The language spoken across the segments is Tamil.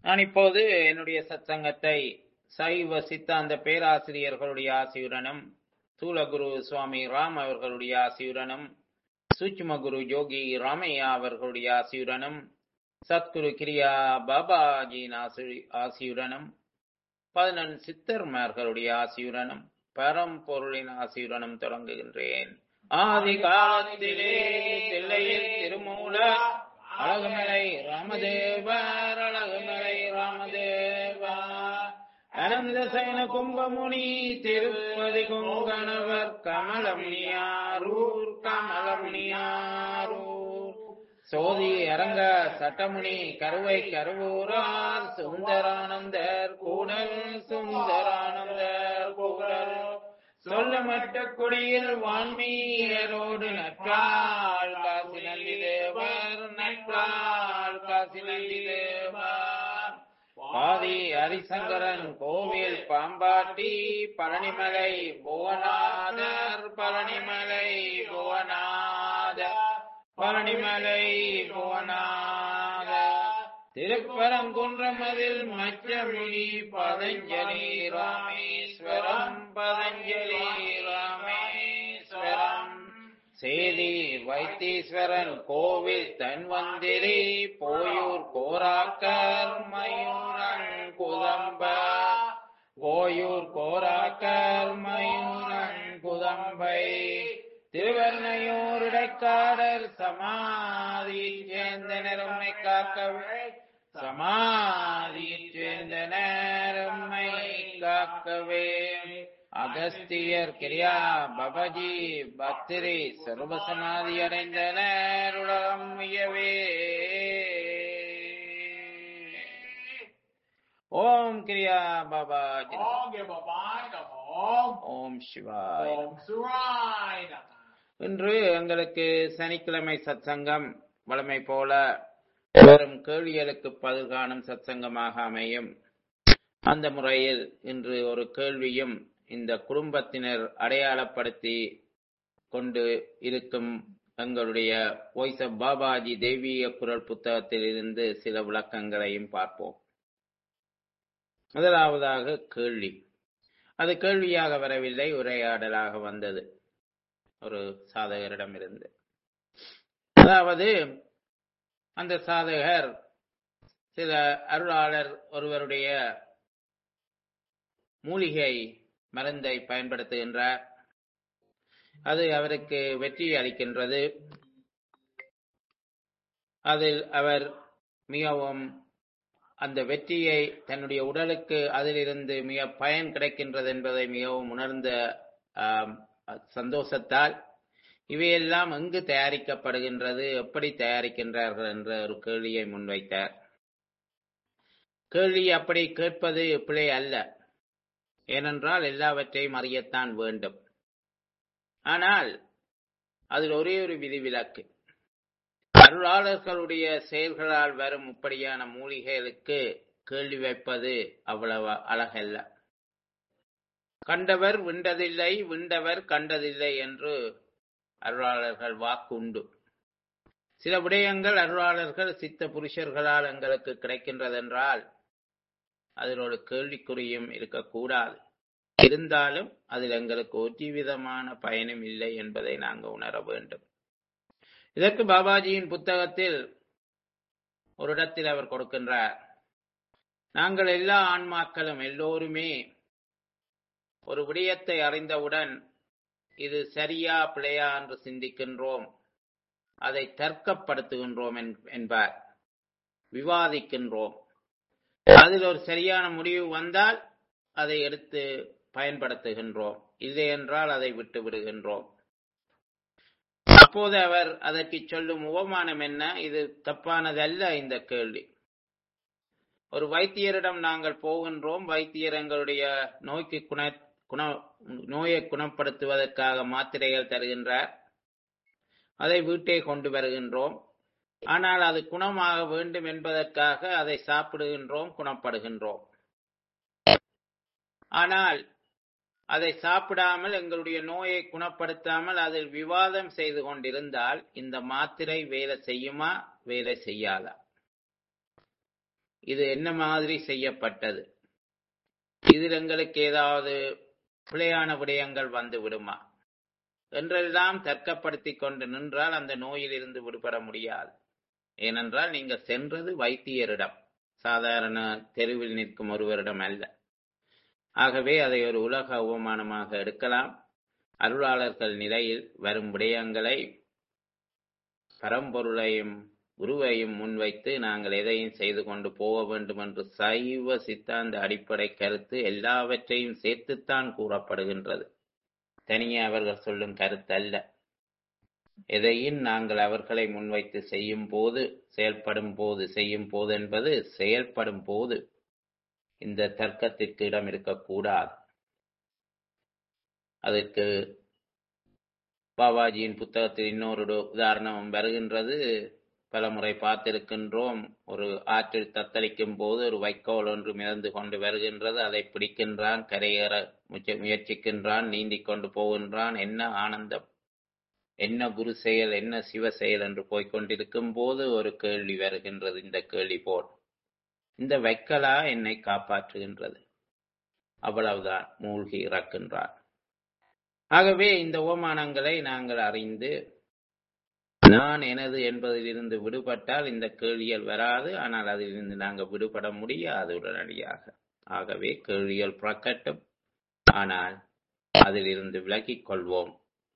நான் இப்போது என்னுடைய சத்சங்கத்தை சைவ சித்தாந்த பேராசிரியர்களுடைய ஆசியுடனும் சூலகுரு சுவாமி ராம் அவர்களுடைய ஆசியுடனும் சூட்சும குரு யோகி ராமையா அவர்களுடைய ஆசியுடனும் சத்குரு கிரியா பாபாஜியின் ஆசி ஆசியுடனும் பதினெண் சித்தர்மார்களுடைய ஆசியுடனும் பரம்பொருளின் ஆசியுடனும் தொடங்குகின்றேன் ஆதி காலத்திலே தில்லையில் திருமூல அழகுமலை ராமதேவர் அழகுமலை ராமதேவா அனந்த சயன கும்பமுனி திருப்பதி குங்கணவர் கமலமுனியாரூர் கமலமுனியாரூர் சோதி அரங்க சட்டமுனி கருவை கருவூரார் சுந்தரானந்தர் கூடல் சுந்தரானந்தர் கூடல் சொல்லமட்ட குடியில் வான்மீயரோடு நற்றாள் காசி நல்லிதேவர் நற்றாள் காசி நல்லிதேவர் பாதி ஹரிசங்கரன் கோவில் பாம்பாட்டி பழனிமலை புவனாதர் பழனிமலை புவனாதர் பழனிமலை புவனாத திருப்பரங்குன்றமதில் மச்சமுனி பதஞ்சலி ராமேஸ்வரம் பதஞ்சலி ராமேஸ்வரம் சேதி வைத்தீஸ்வரன் கோவில் தன்வந்திரி போயூர் கோராக்கர் மயூரன் குதம்ப போயூர் கோராக்கர் மயூரன் குதம்பை திருவர்ணையூர் இடைக்காடர் சமாதியில் சேர்ந்த நிறமை காக்கவே சமாதியில் சேர்ந்த நேரம்மை காக்கவே அகஸ்தியர் கிரியா பபஜி பத்திரி சர்வசமாதி அடைந்த நேருலகம் உயவே ஓம் கிரியா Babaji Om Ghe Babai Nam Om ஓம் சிவாய் Om Surai Nam இன்று எங்களுக்கு சனிக்கிழமை சத்சங்கம் வழமை போல வரும் கேள்விகளுக்கு பதில் காணும் சத்சங்கமாக அமையும் அந்த முறையில் இன்று ஒரு கேள்வியும் இந்த குடும்பத்தினர் அடையாளப்படுத்தி கொண்டு இருக்கும் எங்களுடைய வாய்ஸ் ஆஃப் பாபாஜி தெய்வீக குரல் புத்தகத்தில் இருந்து சில விளக்கங்களையும் பார்ப்போம் முதலாவதாக கேள்வி அது கேள்வியாக வரவில்லை உரையாடலாக வந்தது ஒரு சாதகரிடமிருந்து அதாவது அந்த சாதகர் சில அருளாளர் ஒருவருடைய மூலிகை மருந்தை பயன்படுத்துகின்றார் அது அவருக்கு வெற்றி அளிக்கின்றது அதில் அவர் மிகவும் அந்த வெற்றியை தன்னுடைய உடலுக்கு அதிலிருந்து மிக பயன் கிடைக்கின்றது என்பதை மிகவும் உணர்ந்த ஆம், சந்தோஷத்தால் இவையெல்லாம் எங்கு தயாரிக்கப்படுகின்றது எப்படி தயாரிக்கின்றார்கள் என்ற ஒரு கேள்வியை முன்வைத்தார் கேள்வி அப்படி கேட்பது பிழை அல்ல ஏனென்றால் எல்லாவற்றையும் அறியத்தான் வேண்டும் ஆனால் அதில் ஒரே ஒரு விதிவிலக்கு அருளாளர்களுடைய செயல்களால் வரும் இப்படியான மூலிகைகளுக்கு கேள்வி வைப்பது அவ்வளவு அழகல்ல கண்டவர் விண்டதில்லை விண்டவர் கண்டதில்லை என்று அருளாளர்கள் வாக்குண்டு சில விடயங்கள் அருளாளர்கள் சித்த புருஷர்களால் எங்களுக்கு கிடைக்கின்றதென்றால் அதில் ஒரு கேள்விக்குறியும் இருக்கக்கூடாது இருந்தாலும் அதில் எங்களுக்கு ஒரு விதமான பயனும் இல்லை என்பதை நாங்கள் உணர வேண்டும் இதற்கு பாபாஜியின் புத்தகத்தில் ஒரு இடத்தில் அவர் கொடுக்கின்றார் நாங்கள் எல்லா ஆன்மாக்களும் எல்லோருமே ஒரு விடயத்தை அறிந்தவுடன் இது சரியா பிழையா என்று சிந்திக்கின்றோம் அதை தர்க்கப்படுத்துகின்றோம் என்- என்பார் விவாதிக்கின்றோம் அதில் ஒரு சரியான முடிவு வந்தால் அதை எடுத்து பயன்படுத்துகின்றோம் இல்லை என்றால் அதை விட்டு விடுகின்றோம் அப்போது அவர் அதற்கு சொல்லும் உபமானம் என்ன இது தப்பானதல்ல இந்த கேள்வி ஒரு வைத்தியரிடம் நாங்கள் போகின்றோம் வைத்தியர் எங்களுடைய நோய்க்கு குண குண நோயை குணப்படுத்துவதற்காக மாத்திரைகள் தருகின்றார் அதை வீட்டே கொண்டு வருகின்றோம் ஆனால் அது குணமாக வேண்டும் என்பதற்காக அதை சாப்பிடுகின்றோம் குணப்படுகின்றோம் ஆனால் அதை சாப்பிடாமல் எங்களுடைய நோயை குணப்படுத்தாமல் அதில் விவாதம் செய்து கொண்டிருந்தால் இந்த மாத்திரை வேலை செய்யுமா வேலை செய்யாதா இது என்ன மாதிரி செய்யப்பட்டது இதில் எங்களுக்கு ஏதாவது பிழையான விடயங்கள் வந்து விடுமா என்றெல்லாம் தர்க்கப்படுத்தி கொண்டு நின்றால் அந்த நோயிலிருந்து விடுபட முடியாது ஏனென்றால் நீங்கள் சென்றது வைத்தியரிடம் சாதாரண தெருவில் நிற்கும் ஒருவரிடம் அல்ல ஆகவே அதை ஒரு உலக அவமானமாக எடுக்கலாம் அருளாளர்கள் நிலையில் வரும் விடயங்களை பரம்பொருளையும் குருவையும் முன்வைத்து நாங்கள் எதையும் செய்து கொண்டு போக வேண்டும் என்று சைவ சித்தாந்த அடிப்படை கருத்து எல்லாவற்றையும் சேர்த்துத்தான் கூறப்படுகின்றது தனியே அவர்கள் சொல்லும் கருத்து அல்ல எதையும் நாங்கள் அவர்களை முன்வைத்து செய்யும் போது செயல்படும் போது செய்யும் போது என்பது செயல்படும் போது இந்த தர்க்கத்திற்கு இடம் இருக்கக்கூடாது அதற்கு பாபாஜியின் புத்தகத்தில் இன்னொரு உதாரணம் வருகின்றது பலமுறை பார்த்திருக்கின்றோம் ஒரு ஆற்றில் தத்தளிக்கும் போது ஒரு வைக்கோல் ஒன்று மிதந்து கொண்டு வருகின்றது அதை பிடிக்கின்றான் கரையேற முயற்சிக்கின்றான் நீந்தி கொண்டு போகின்றான் என்ன ஆனந்தம் என்ன குரு செயல் என்ன சிவ செயல் என்று போய்கொண்டிருக்கும் போது ஒரு கேள்வி வருகின்றது இந்த கேள்வி போல் இந்த வைக்கலா என்னை காப்பாற்றுகின்றது அவ்வளவுதான் மூழ்கி இறக்கின்றான் ஆகவே இந்த ஓமானங்களை நாங்கள் அறிந்து நான் எனது என்பதிலிருந்து விடுபட்டால் இந்த கேள்வியல் வராது ஆனால் அதிலிருந்து நாங்கள் விடுபட முடியாது உடனடியாக ஆகவே கேள்வியல் புறக்கட்டும் ஆனால் அதிலிருந்து விலகிக் கொள்வோம்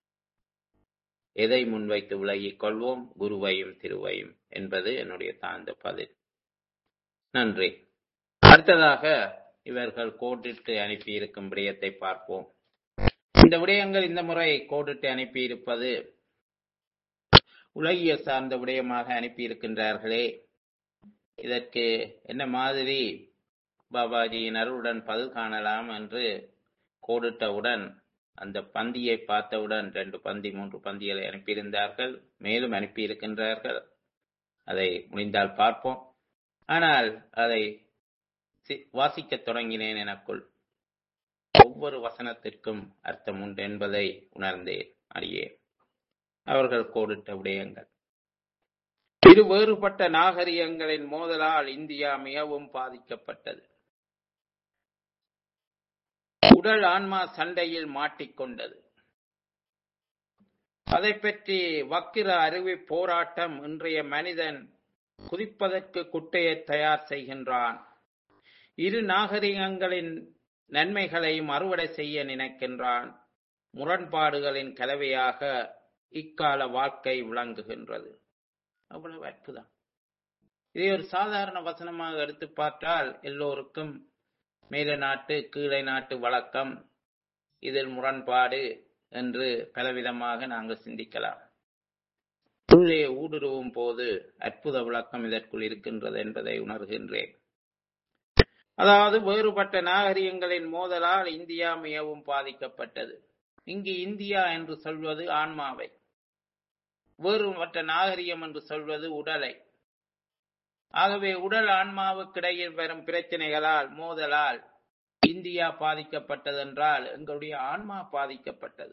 எதை முன்வைத்து விலகிக் கொள்வோம் குருவையும் திருவையும் என்பது என்னுடைய தாழ்ந்த பதில் நன்றி அடுத்ததாக இவர்கள் கோடிட்டு அனுப்பியிருக்கும் விடயத்தை பார்ப்போம் இந்த விடயங்கள் இந்த முறை கோடிட்டு அனுப்பியிருப்பது உலகியல் சார்ந்த விடயமாக அனுப்பியிருக்கின்றார்களே இதற்கு என்ன மாதிரி பாபாஜியின் அருளுடன் பதில் காணலாம் என்று கோடிட்டவுடன் அந்த பந்தியை பார்த்தவுடன் ரெண்டு பந்தி மூன்று பந்திகளை அனுப்பியிருந்தார்கள் மேலும் அனுப்பியிருக்கின்றார்கள் அதை முடிந்தால் பார்ப்போம் ஆனால் அதை வாசிக்க தொடங்கினேன் எனக்குள் ஒவ்வொரு வசனத்திற்கும் அர்த்தம் உண்டு என்பதை உணர்ந்தேன் அறியேன் அவர்கள் கோடிட்ட விடயங்கள் இரு வேறுபட்ட நாகரிகங்களின் மோதலால் இந்தியா மிகவும் பாதிக்கப்பட்டது உடல் ஆன்மா சண்டையில் மாட்டிக்கொண்டது அதை பற்றி வக்கிர அருவி போராட்டம் இன்றைய மனிதன் குதிப்பதற்கு குட்டையை தயார் செய்கின்றான் இரு நாகரிகங்களின் நன்மைகளையும் அறுவடை செய்ய நினைக்கின்றான் முரண்பாடுகளின் கலவையாக இக்கால வாழ்க்கை விளங்குகின்றது அவ்வளவு அற்புதம் இதை ஒரு சாதாரண வசனமாக எடுத்து பார்த்தால் எல்லோருக்கும் மேல நாட்டு கீழே நாட்டு வழக்கம் இதில் முரண்பாடு என்று பலவிதமாக நாங்கள் சிந்திக்கலாம் உள்ளே ஊடுருவும் போது அற்புத விளக்கம் இதற்குள் இருக்கின்றது என்பதை உணர்கின்றேன் அதாவது வேறுபட்ட நாகரிகங்களின் மோதலால் இந்தியா மிகவும் பாதிக்கப்பட்டது இங்கு இந்தியா என்று சொல்வது ஆன்மாவை வேறுபட்ட நாகரிகம் என்று சொல்வது உடலை ஆகவே உடல் ஆன்மாவுக்கிடையில் வரும் பிரச்சனைகளால் மோதலால் இந்தியா பாதிக்கப்பட்டதென்றால் எங்களுடைய ஆன்மா பாதிக்கப்பட்டது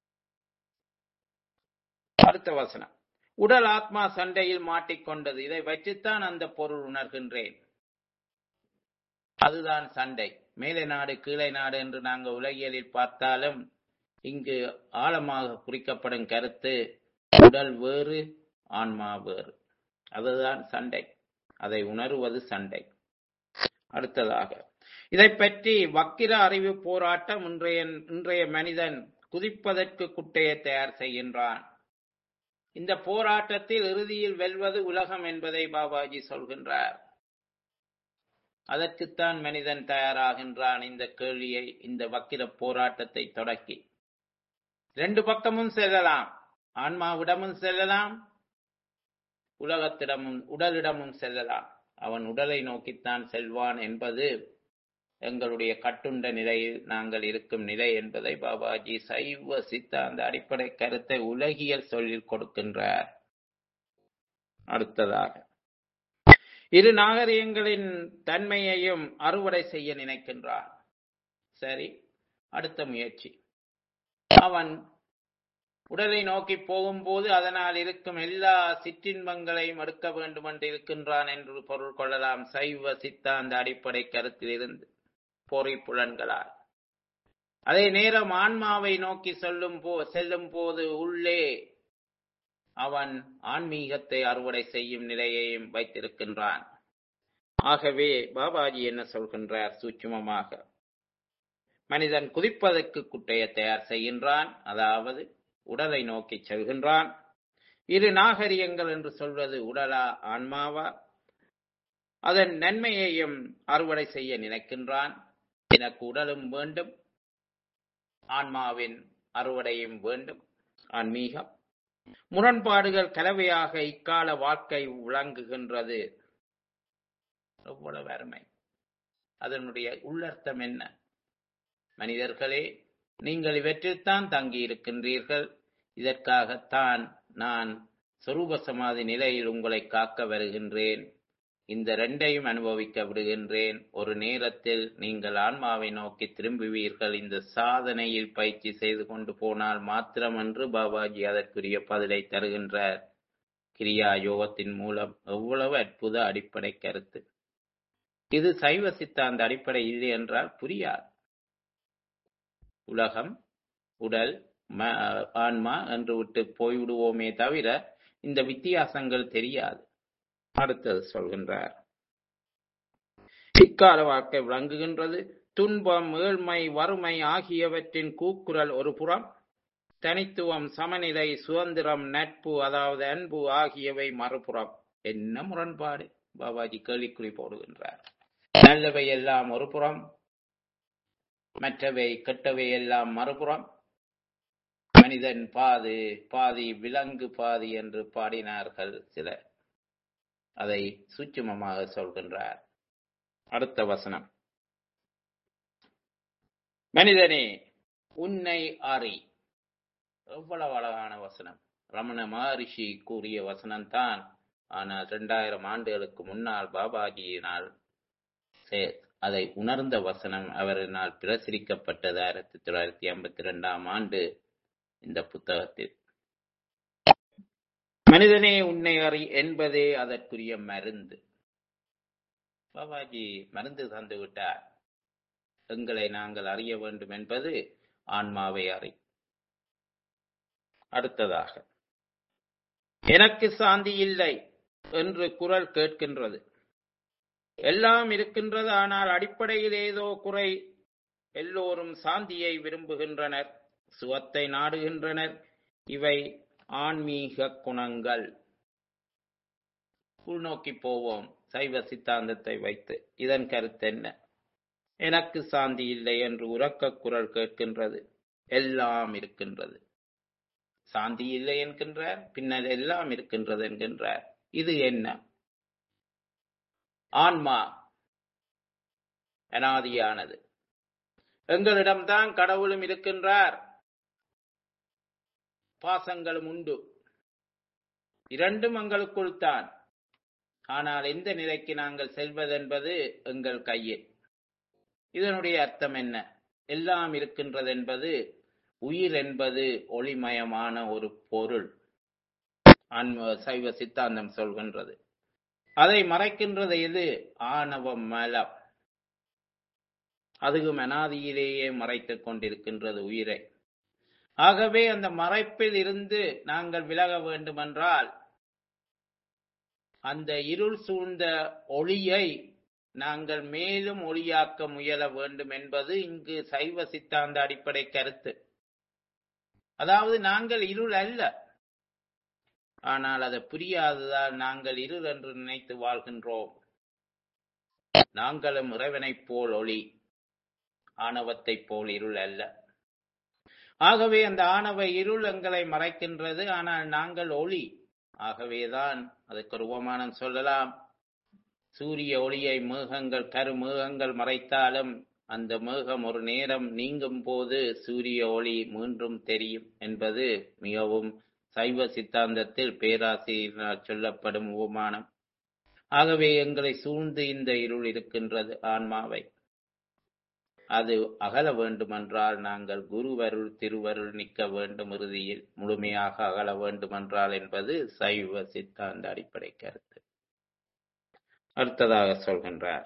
அடுத்த வசனம் உடல் ஆத்மா சண்டையில் மாட்டிக்கொண்டது இதை வச்சுத்தான் அந்த பொருள் உணர்கின்றேன் அதுதான் சண்டை மேலை நாடு கீழே நாடு என்று நாங்கள் உலகியலில் பார்த்தாலும் இங்கு ஆழமாக குறிக்கப்படும் கருத்து உடல் வேறு ஆன்மா வேறு அதுதான் சண்டை அதை உணருவது சண்டை அடுத்ததாக இதை பற்றி வக்கிர அறிவு போராட்டம் இன்றைய இன்றைய மனிதன் குதிப்பதற்கு குட்டையை தயார் செய்கின்றான் இந்த போராட்டத்தில் இறுதியில் வெல்வது உலகம் என்பதை பாபாஜி சொல்கின்றார் அதற்குத்தான் மனிதன் தயாராகின்றான் இந்த கேள்வியை இந்த வக்கிர போராட்டத்தை தொடக்கி ரெண்டு பக்கமும் செல்லலாம் ஆன்மாவிடமும் செல்லலாம் உலகத்திடமும் உடலிடமும் செல்லலாம் அவன் உடலை நோக்கித்தான் செல்வான் என்பது எங்களுடைய கட்டுண்ட நிலையில் நாங்கள் இருக்கும் நிலை என்பதை பாபாஜி சைவ சித்தாந்த அடிப்படை கருத்தை உலகியல் சொல்லில் கொடுக்கின்றார் அடுத்ததாக இரு நாகரிகங்களின் தன்மையையும் அறுவடை செய்ய நினைக்கின்றான் சரி அடுத்த முயற்சி அவன் உடலை நோக்கி போகும்போது அதனால் இருக்கும் எல்லா சிற்றின்பங்களையும் எடுக்க வேண்டும் என்று இருக்கின்றான் என்று பொருள் கொள்ளலாம் சைவ சித்தாந்த அடிப்படை கருத்திலிருந்து பொறி புலன்களால் அதே நேரம் ஆன்மாவை நோக்கி சொல்லும் போ செல்லும் போது உள்ளே அவன் ஆன்மீகத்தை அறுவடை செய்யும் நிலையையும் வைத்திருக்கின்றான் ஆகவே பாபாஜி என்ன சொல்கின்றார் சூட்சுமமாக மனிதன் குதிப்பதற்கு குட்டைய தயார் செய்கின்றான் அதாவது உடலை நோக்கி செல்கின்றான் இரு நாகரிகங்கள் என்று சொல்வது உடலா ஆன்மாவா அதன் நன்மையையும் அறுவடை செய்ய நினைக்கின்றான் எனக்கு உடலும் வேண்டும் ஆன்மாவின் அறுவடையும் வேண்டும் ஆன்மீகம் முரண்பாடுகள் கலவையாக இக்கால வாழ்க்கை விளங்குகின்றது எவ்வளவு அருமை அதனுடைய உள்ளர்த்தம் என்ன மனிதர்களே நீங்கள் இவற்றில்தான் தங்கி இருக்கின்றீர்கள் இதற்காகத்தான் நான் சொரூப சமாதி நிலையில் உங்களை காக்க வருகின்றேன் இந்த ரெண்டையும் அனுபவிக்க விடுகின்றேன் ஒரு நேரத்தில் நீங்கள் ஆன்மாவை நோக்கி திரும்புவீர்கள் இந்த சாதனையில் பயிற்சி செய்து கொண்டு போனால் மாத்திரமன்று பாபாஜி அதற்குரிய பதிலை தருகின்றார் கிரியா யோகத்தின் மூலம் எவ்வளவு அற்புத அடிப்படை கருத்து இது சைவ சித்தாந்த அடிப்படை இல்லை என்றால் புரியாது உலகம் உடல் ம- ஆன்மா என்று விட்டு போய்விடுவோமே தவிர இந்த வித்தியாசங்கள் தெரியாது அடுத்தது சொல்கின்றார் இக்கால வாழ்க்கை விளங்குகின்றது துன்பம் ஏழ்மை வறுமை ஆகியவற்றின் கூக்குரல் ஒரு புறம் தனித்துவம் சமநிலை சுதந்திரம் நட்பு அதாவது அன்பு ஆகியவை மறுபுறம் என்ன முரண்பாடு பாபாஜி கேள்விக்குறி போடுகின்றார் நல்லவை எல்லாம் ஒரு புறம் மற்றவை கெட்டவை எல்லாம் மறுபுறம் மனிதன் பாது பாதி விலங்கு பாதி என்று பாடினார்கள் சிலர் அதை சூட்சுமமாக சொல்கின்றார் அடுத்த வசனம் மனிதனே உன்னை அறி எவ்வளவு அழகான வசனம் ரமண மகரிஷி கூறிய வசனம்தான் ஆனால் இரண்டாயிரம் ஆண்டுகளுக்கு முன்னால் பாபாஜியினால் சே- அதை உணர்ந்த வசனம் அவரினால் பிரசுரிக்கப்பட்டது ஆயிரத்தி தொள்ளாயிரத்தி ஐம்பத்தி ரெண்டாம் ஆண்டு இந்த புத்தகத்தில் மனிதனே உன்னை அறி என்பதே அதற்குரிய மருந்து பாபாஜி மருந்து தந்து விட்டார் எங்களை நாங்கள் அறிய வேண்டும் என்பது ஆன்மாவை அறி அடுத்ததாக எனக்கு சாந்தி இல்லை என்று குரல் கேட்கின்றது எல்லாம் இருக்கின்றது ஆனால் அடிப்படையில் ஏதோ குறை எல்லோரும் சாந்தியை விரும்புகின்றனர் சுகத்தை நாடுகின்றனர் இவை ஆன்மீக குணங்கள் உள்நோக்கி போவோம் சைவ சித்தாந்தத்தை வைத்து இதன் கருத்து என்ன எனக்கு சாந்தி இல்லை என்று உரக்க குரல் கேட்கின்றது எல்லாம் இருக்கின்றது சாந்தி இல்லை என்கின்றார் பின்னர் எல்லாம் இருக்கின்றது என்கின்றார் இது என்ன ஆன்மா அனாதியானது எங்களிடம்தான் கடவுளும் இருக்கின்றார் பாசங்களும் உண்டு இரண்டும் எங்களுக்குள் தான் ஆனால் எந்த நிலைக்கு நாங்கள் செல்வதென்பது எங்கள் கையில் இதனுடைய அர்த்தம் என்ன எல்லாம் இருக்கின்றது என்பது உயிர் என்பது ஒளிமயமான ஒரு பொருள் ஆன்ம சைவ சித்தாந்தம் சொல்கின்றது அதை மறைக்கின்றது எது ஆணவ மலம் அதுவும் அனாதியிலேயே மறைத்துக் கொண்டிருக்கின்றது உயிரை ஆகவே அந்த மறைப்பில் இருந்து நாங்கள் விலக வேண்டுமென்றால் அந்த இருள் சூழ்ந்த ஒளியை நாங்கள் மேலும் ஒளியாக்க முயல வேண்டும் என்பது இங்கு சைவ சித்தாந்த அடிப்படை கருத்து அதாவது நாங்கள் இருள் அல்ல ஆனால் அது புரியாததால் நாங்கள் இருள் என்று நினைத்து வாழ்கின்றோம் நாங்களும் இறைவனைப் போல் ஒளி ஆணவத்தைப் போல் இருள் அல்ல ஆகவே அந்த ஆணவ இருள் எங்களை மறைக்கின்றது ஆனால் நாங்கள் ஒளி ஆகவேதான் அதுக்கு ஒரு உபமானம் சொல்லலாம் சூரிய ஒளியை மேகங்கள் கருமேகங்கள் மறைத்தாலும் அந்த மேகம் ஒரு நேரம் நீங்கும் போது சூரிய ஒளி மீண்டும் தெரியும் என்பது மிகவும் சைவ சித்தாந்தத்தில் பேராசிரியரால் சொல்லப்படும் உபமானம் ஆகவே எங்களை சூழ்ந்து இந்த இருள் இருக்கின்றது ஆன்மாவை அது அகல வேண்டுமென்றால் நாங்கள் குருவருள் திருவருள் நிற்க வேண்டும் இறுதியில் முழுமையாக அகல வேண்டுமென்றால் என்பது சைவ சித்தாந்த அடிப்படை கருத்து அடுத்ததாக சொல்கின்றார்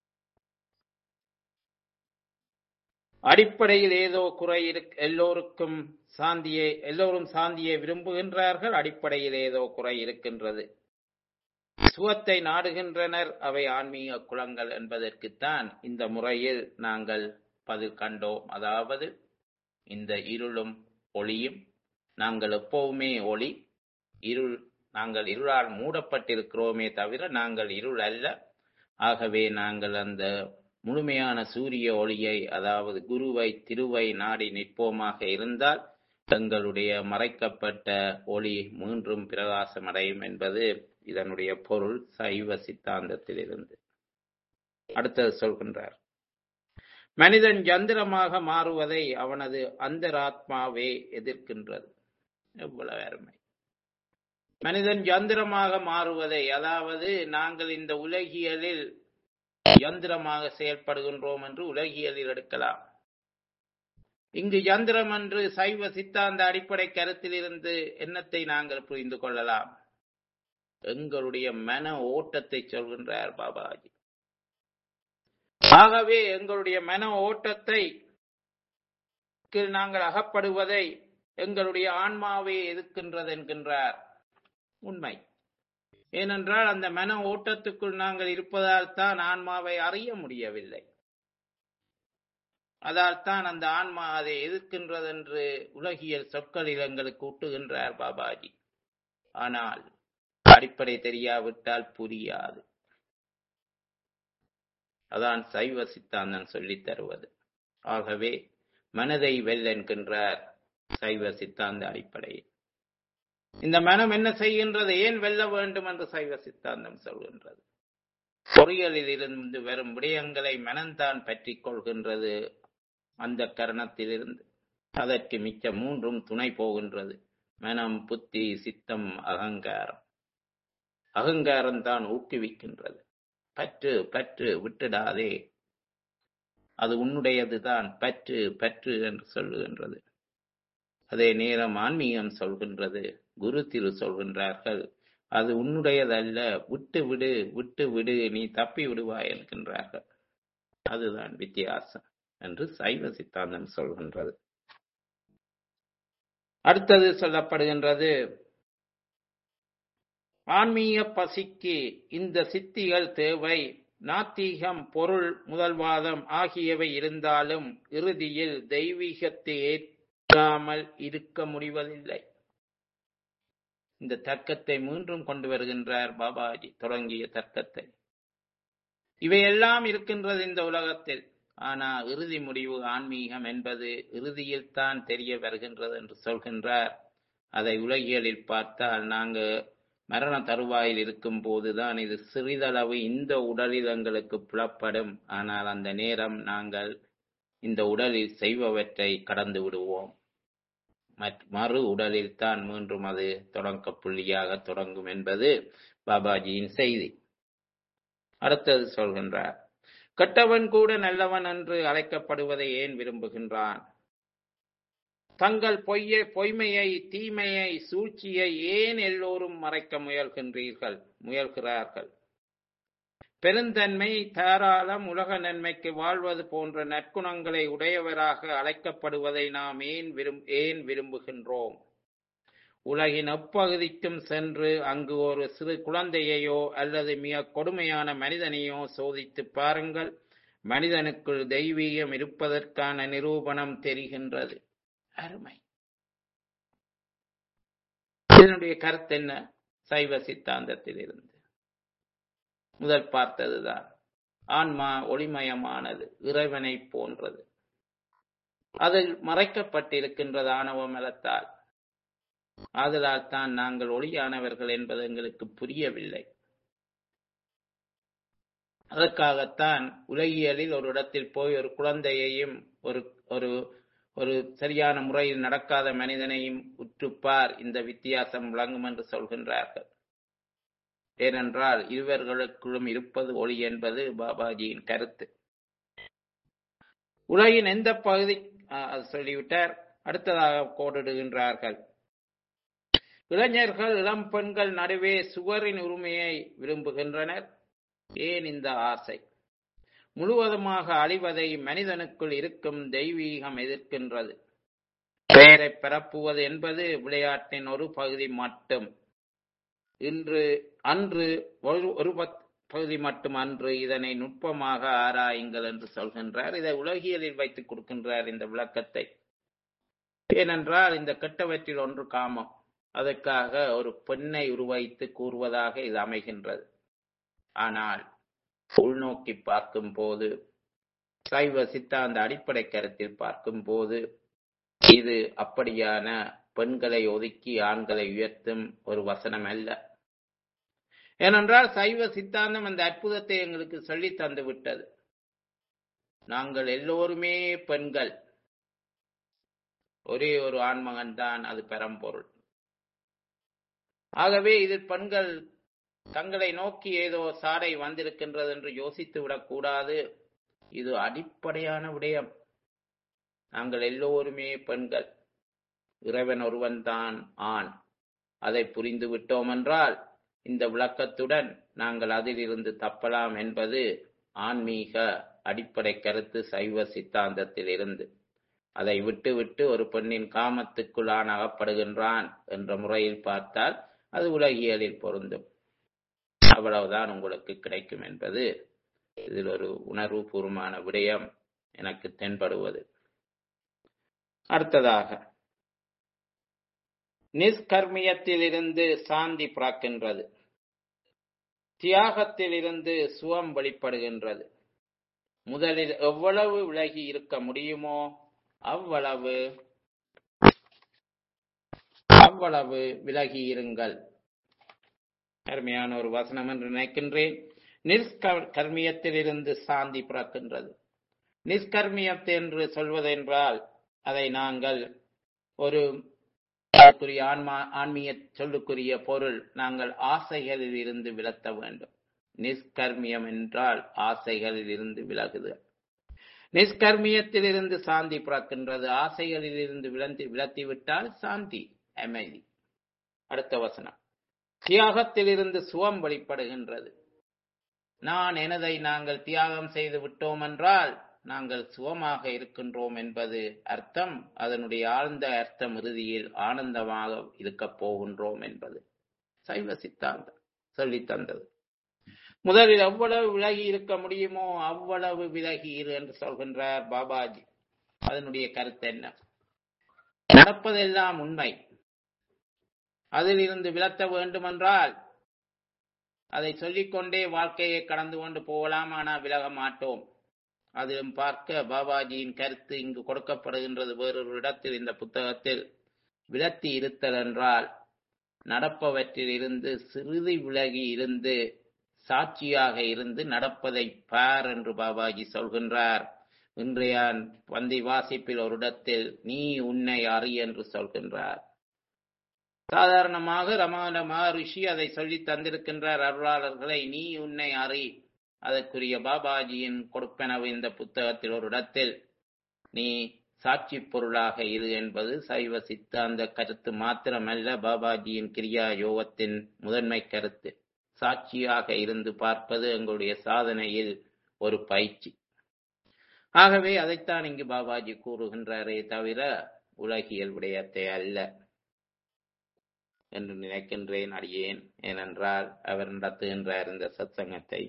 அடிப்படையில் ஏதோ குறை இருக் எல்லோருக்கும் சாந்தியை எல்லோரும் சாந்தியை விரும்புகின்றார்கள் அடிப்படையில் ஏதோ குறை இருக்கின்றது சுகத்தை நாடுகின்றனர் அவை ஆன்மீக குலங்கள் என்பதற்குத்தான் இந்த முறையில் நாங்கள் பதில் கண்டோம் அதாவது இந்த இருளும் ஒளியும் நாங்கள் எப்பவுமே ஒளி இருள் நாங்கள் இருளால் மூடப்பட்டிருக்கிறோமே தவிர நாங்கள் இருள் அல்ல ஆகவே நாங்கள் அந்த முழுமையான சூரிய ஒளியை அதாவது குருவை திருவை நாடி நிற்போமாக இருந்தால் எங்களுடைய மறைக்கப்பட்ட ஒளி மீண்டும் பிரகாசமடையும் என்பது இதனுடைய பொருள் சைவ சித்தாந்தத்திலிருந்து அடுத்தது சொல்கின்றார் மனிதன் யந்திரமாக மாறுவதை அவனது அந்தராத்மாவே எதிர்க்கின்றது எவ்வளவு அருமை மனிதன் யந்திரமாக மாறுவதை அதாவது நாங்கள் இந்த உலகியலில் யந்திரமாக செயல்படுகின்றோம் என்று உலகியலில் எடுக்கலாம் இங்கு யந்திரம் என்று சைவ சித்தாந்த அடிப்படை கருத்திலிருந்து எண்ணத்தை நாங்கள் புரிந்து கொள்ளலாம் எங்களுடைய மன ஓட்டத்தை சொல்கின்றார் பாபாஜி ஆகவே எங்களுடைய மன ஓட்டத்தை நாங்கள் அகப்படுவதை எங்களுடைய ஆன்மாவே எதிர்க்கின்றது என்கின்றார் உண்மை ஏனென்றால் அந்த மன ஓட்டத்துக்குள் நாங்கள் இருப்பதால் தான் ஆன்மாவை அறிய முடியவில்லை அதால் தான் அந்த ஆன்மா அதை எதிர்க்கின்றது என்று உலகியல் சொற்களில் எங்களுக்கு ஊட்டுகின்றார் பாபாஜி ஆனால் அடிப்படை தெரியாவிட்டால் புரியாது அதான் சைவ சித்தாந்தம் சொல்லித் தருவது ஆகவே மனதை வெல்லென்கின்றார் சைவ சித்தாந்த அடிப்படையில் இந்த மனம் என்ன செய்கின்றது ஏன் வெல்ல வேண்டும் என்று சைவ சித்தாந்தம் சொல்கின்றது பொறியியலில் இருந்து வரும் விடயங்களை மனம்தான் பற்றி கொள்கின்றது அந்த கரணத்திலிருந்து அதற்கு மிச்ச மூன்றும் துணை போகின்றது மனம் புத்தி சித்தம் அகங்காரம் அகங்காரம் தான் ஊக்குவிக்கின்றது பற்று பற்று விட்டுடாதே அது உன்னுடையதுதான் பற்று பற்று என்று சொல்லுகின்றது அதே நேரம் ஆன்மீகம் சொல்கின்றது குரு திரு சொல்கின்றார்கள் அது உன்னுடையதல்ல விட்டு விடு விட்டு விடு நீ தப்பி விடுவாய் என்கின்றார்கள் அதுதான் வித்தியாசம் என்று சைவ சித்தாந்தம் சொல்கின்றது அடுத்தது சொல்லப்படுகின்றது ஆன்மீக பசிக்கு இந்த சித்திகள் தேவை நாத்திகம் பொருள் முதல்வாதம் ஆகியவை இருந்தாலும் இறுதியில் தெய்வீகத்தை ஏற்காமல் இருக்க முடிவதில்லை இந்த தர்க்கத்தை மீண்டும் கொண்டு வருகின்றார் பாபாஜி தொடங்கிய தர்க்கத்தை இவையெல்லாம் இருக்கின்றது இந்த உலகத்தில் ஆனா இறுதி முடிவு ஆன்மீகம் என்பது இறுதியில் தான் தெரிய வருகின்றது என்று சொல்கின்றார் அதை உலகியலில் பார்த்தால் நாங்க மரண தருவாயில் இருக்கும் போதுதான் இது சிறிதளவு இந்த உடலில் எங்களுக்கு புலப்படும் ஆனால் அந்த நேரம் நாங்கள் இந்த உடலில் செய்பவற்றை கடந்து விடுவோம் மறு உடலில் தான் மீண்டும் அது தொடக்க புள்ளியாக தொடங்கும் என்பது பாபாஜியின் செய்தி அடுத்தது சொல்கின்றார் கெட்டவன் கூட நல்லவன் என்று அழைக்கப்படுவதை ஏன் விரும்புகின்றான் தங்கள் பொய்யை பொய்மையை தீமையை சூழ்ச்சியை ஏன் எல்லோரும் மறைக்க முயல்கின்றீர்கள் முயல்கிறார்கள் பெருந்தன்மை தாராளம் உலக நன்மைக்கு வாழ்வது போன்ற நற்குணங்களை உடையவராக அழைக்கப்படுவதை நாம் ஏன் விரும் ஏன் விரும்புகின்றோம் உலகின் எப்பகுதிக்கும் சென்று அங்கு ஒரு சிறு குழந்தையையோ அல்லது மிக கொடுமையான மனிதனையோ சோதித்து பாருங்கள் மனிதனுக்குள் தெய்வீகம் இருப்பதற்கான நிரூபணம் தெரிகின்றது அருமை இதனுடைய கருத்து என்ன சைவ சித்தாந்தத்தில் இருந்து முதல் பார்த்ததுதான் ஆன்மா ஒளிமயமானது இறைவனை போன்றது அதில் மறைக்கப்பட்டிருக்கின்றது ஆணவ மலத்தால் ஆதலால் தான் நாங்கள் ஒளியானவர்கள் என்பது எங்களுக்கு புரியவில்லை அதற்காகத்தான் உலகியலில் ஒரு இடத்தில் போய் ஒரு குழந்தையையும் ஒரு ஒரு ஒரு சரியான முறையில் நடக்காத மனிதனையும் உற்றுப்பார் இந்த வித்தியாசம் விளங்கும் என்று சொல்கின்றார்கள் ஏனென்றால் இருவர்களுக்குள்ளும் இருப்பது ஒளி என்பது பாபாஜியின் கருத்து உலகின் எந்த பகுதி ஆ, அது சொல்லிவிட்டார் அடுத்ததாக கோடிடுகின்றார்கள் இளைஞர்கள் இளம் பெண்கள் நடுவே சுவரின் உரிமையை விரும்புகின்றனர் ஏன் இந்த ஆசை முழுவதுமாக அழிவதை மனிதனுக்குள் இருக்கும் தெய்வீகம் எதிர்க்கின்றது பெயரை பரப்புவது என்பது விளையாட்டின் ஒரு பகுதி மட்டும் இன்று அன்று ஒரு ஒரு பத்- பகுதி மட்டும் அன்று இதனை நுட்பமாக ஆராயுங்கள் என்று சொல்கின்றார் இதை உலகியலில் வைத்துக் கொடுக்கின்றார் இந்த விளக்கத்தை ஏனென்றால் இந்த கெட்டவற்றில் ஒன்று காமம் அதற்காக ஒரு பெண்ணை உருவைத்து கூறுவதாக இது அமைகின்றது ஆனால் உள்நோக்கி பார்க்கும் போது சைவ சித்தாந்த அடிப்படை கருத்தில் பார்க்கும் போது இது அப்படியான பெண்களை ஒதுக்கி ஆண்களை உயர்த்தும் ஒரு வசனம் அல்ல ஏனென்றால் சைவ சித்தாந்தம் அந்த அற்புதத்தை எங்களுக்கு சொல்லி தந்து விட்டது நாங்கள் எல்லோருமே பெண்கள் ஒரே ஒரு ஆண்மகன் தான் அது பெரம்பொருள் ஆகவே இதில் பெண்கள் தங்களை நோக்கி ஏதோ சாடை வந்திருக்கின்றது என்று யோசித்து விடக்கூடாது இது அடிப்படையான விடயம் நாங்கள் எல்லோருமே பெண்கள் இறைவன் ஒருவன் தான் ஆண் அதை புரிந்து விட்டோம் என்றால் இந்த விளக்கத்துடன் நாங்கள் அதிலிருந்து தப்பலாம் என்பது ஆன்மீக அடிப்படை கருத்து சைவ சித்தாந்தத்தில் இருந்து அதை விட்டுவிட்டு ஒரு பெண்ணின் காமத்துக்குள் ஆண் அகப்படுகின்றான் என்ற முறையில் பார்த்தால் அது உலகியலில் பொருந்தும் அவ்வளவுதான் உங்களுக்கு கிடைக்கும் என்பது இதில் ஒரு உணர்வுபூர்வமான விடயம் எனக்கு தென்படுவது அடுத்ததாக நிஷ்கர்மியத்திலிருந்து சாந்தி பிறக்கின்றது தியாகத்திலிருந்து சுகம் வெளிப்படுகின்றது முதலில் எவ்வளவு விலகி இருக்க முடியுமோ அவ்வளவு அவ்வளவு விலகி இருங்கள் அருமையான ஒரு வசனம் என்று நினைக்கின்றேன் நிஷ்கர்மியத்திலிருந்து சாந்தி பிறக்கின்றது நிஷ்கர்மியத் என்று சொல்வதென்றால் அதை நாங்கள் ஒரு அதற்குரிய ஆன்மா ஆன்மீக சொல்லுக்குரிய பொருள் நாங்கள் ஆசைகளில் இருந்து விலத்த வேண்டும் நிஷ்கர்மியம் என்றால் ஆசைகளில் இருந்து விலகுதல் நிஷ்கர்மியத்திலிருந்து சாந்தி பிறக்கின்றது ஆசைகளில் இருந்து விளந்தி விலத்திவிட்டால் சாந்தி அமைதி அடுத்த வசனம் தியாகத்திலிருந்து சுகம் வெளிப்படுகின்றது நான் எனதை நாங்கள் தியாகம் செய்து விட்டோம் என்றால் நாங்கள் சுகமாக இருக்கின்றோம் என்பது அர்த்தம் அதனுடைய ஆழ்ந்த அர்த்தம் இறுதியில் ஆனந்தமாக இருக்கப் போகின்றோம் என்பது சைவ சித்தாந்தம் சொல்லித் தந்தது முதலில் எவ்வளவு விலகி இருக்க முடியுமோ அவ்வளவு விலகி இரு என்று சொல்கின்றார் பாபாஜி அதனுடைய கருத்து என்ன நடப்பதெல்லாம் உண்மை அதில் இருந்து விலத்த வேண்டுமென்றால் அதை சொல்லிக்கொண்டே வாழ்க்கையை கடந்து கொண்டு போகலாம் ஆனால் விலக மாட்டோம் அதிலும் பார்க்க பாபாஜியின் கருத்து இங்கு கொடுக்கப்படுகின்றது வேறொரு இடத்தில் இந்த புத்தகத்தில் விலத்தி இருத்தல் என்றால் நடப்பவற்றில் இருந்து சிறிது விலகி இருந்து சாட்சியாக இருந்து நடப்பதை பார் என்று பாபாஜி சொல்கின்றார் இன்றைய வந்தி வாசிப்பில் ஒரு இடத்தில் நீ உன்னை அறி என்று சொல்கின்றார் சாதாரணமாக ரமண மகரிஷி அதை சொல்லி தந்திருக்கின்றார் அருளாளர்களை நீ உன்னை அறி அதற்குரிய பாபாஜியின் கொடுப்பனவு இந்த புத்தகத்தில் ஒரு இடத்தில் நீ சாட்சி பொருளாக இரு என்பது சைவ சித்தாந்த கருத்து மாத்திரமல்ல பாபாஜியின் கிரியா யோகத்தின் முதன்மை கருத்து சாட்சியாக இருந்து பார்ப்பது எங்களுடைய சாதனையில் ஒரு பயிற்சி ஆகவே அதைத்தான் இங்கு பாபாஜி கூறுகின்றாரே தவிர உலகியல் விடயத்தை அல்ல என்று நினைக்கின்றேன் அடியேன் ஏனென்றால் அவர் நடத்துகின்றார் இந்த சத்சங்கத்தை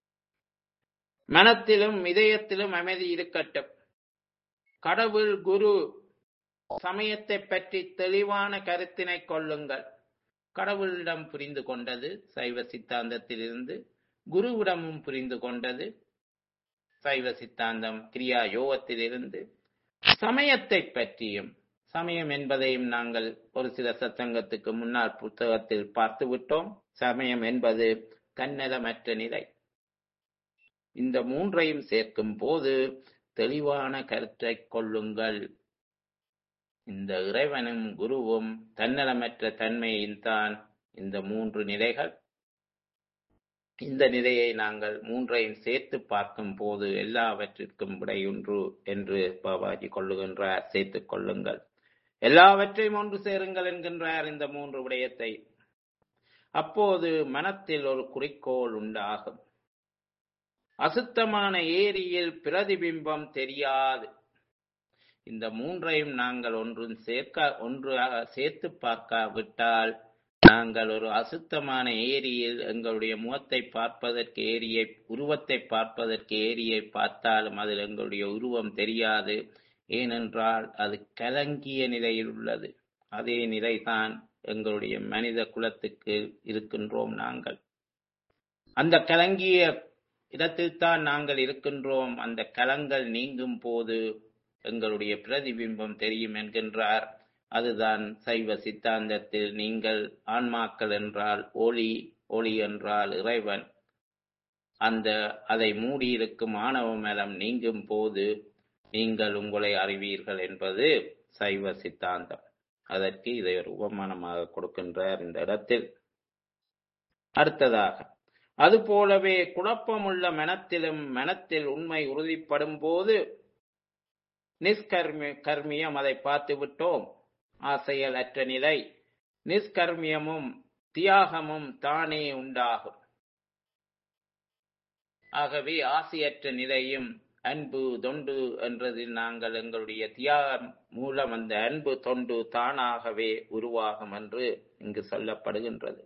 மனத்திலும் இதயத்திலும் அமைதி இருக்கட்டும் கடவுள் குரு சமயத்தை பற்றி தெளிவான கருத்தினை கொள்ளுங்கள் கடவுளிடம் புரிந்து கொண்டது சைவ சித்தாந்தத்திலிருந்து குருவிடமும் புரிந்து கொண்டது சைவ சித்தாந்தம் கிரியா யோகத்திலிருந்து சமயத்தை பற்றியும் சமயம் என்பதையும் நாங்கள் ஒரு சில சத்தங்கத்துக்கு முன்னால் புத்தகத்தில் பார்த்து விட்டோம் சமயம் என்பது தன்னலமற்ற நிலை இந்த மூன்றையும் சேர்க்கும் போது தெளிவான கருத்தை கொள்ளுங்கள் இந்த இறைவனும் குருவும் தன்னலமற்ற தன்மையில் தான் இந்த மூன்று நிலைகள் இந்த நிலையை நாங்கள் மூன்றையும் சேர்த்து பார்க்கும் போது எல்லாவற்றிற்கும் விடையொன்று என்று பாபாஜி கொள்ளுகின்றார் சேர்த்துக் கொள்ளுங்கள் எல்லாவற்றையும் ஒன்று சேருங்கள் என்கின்றார் இந்த மூன்று விடயத்தை அப்போது மனத்தில் ஒரு குறிக்கோள் உண்டாகும் அசுத்தமான ஏரியில் பிரதிபிம்பம் தெரியாது இந்த மூன்றையும் நாங்கள் ஒன்றும் சேர்க்க ஒன்று சேர்த்து பார்க்காவிட்டால் நாங்கள் ஒரு அசுத்தமான ஏரியில் எங்களுடைய முகத்தை பார்ப்பதற்கு ஏரியை உருவத்தை பார்ப்பதற்கு ஏரியை பார்த்தாலும் அதில் எங்களுடைய உருவம் தெரியாது ஏனென்றால் அது கலங்கிய நிலையில் உள்ளது அதே நிலைதான் எங்களுடைய மனித குலத்துக்கு இருக்கின்றோம் நாங்கள் அந்த கலங்கிய இடத்தில்தான் நாங்கள் இருக்கின்றோம் அந்த கலங்கள் நீங்கும் போது எங்களுடைய பிரதிபிம்பம் தெரியும் என்கின்றார் அதுதான் சைவ சித்தாந்தத்தில் நீங்கள் ஆன்மாக்கள் என்றால் ஒளி ஒளி என்றால் இறைவன் அந்த அதை மூடியிருக்கும் ஆணவ மலம் நீங்கும் போது நீங்கள் உங்களை அறிவீர்கள் என்பது சைவ சித்தாந்தம் அதற்கு இதை ஒரு உபமானமாக கொடுக்கின்றார் இந்த இடத்தில் அடுத்ததாக அதுபோலவே குழப்பமுள்ள மனத்திலும் மனத்தில் உண்மை உறுதிப்படும் போது நிஷ்கர்மி கர்மியம் அதை பார்த்து விட்டோம் ஆசையல் அற்ற நிலை நிஷ்கர்மியமும் தியாகமும் தானே உண்டாகும் ஆகவே ஆசையற்ற நிலையும் அன்பு தொண்டு என்றதில் நாங்கள் எங்களுடைய தியாகம் மூலம் அந்த அன்பு தொண்டு தானாகவே உருவாகும் என்று இங்கு சொல்லப்படுகின்றது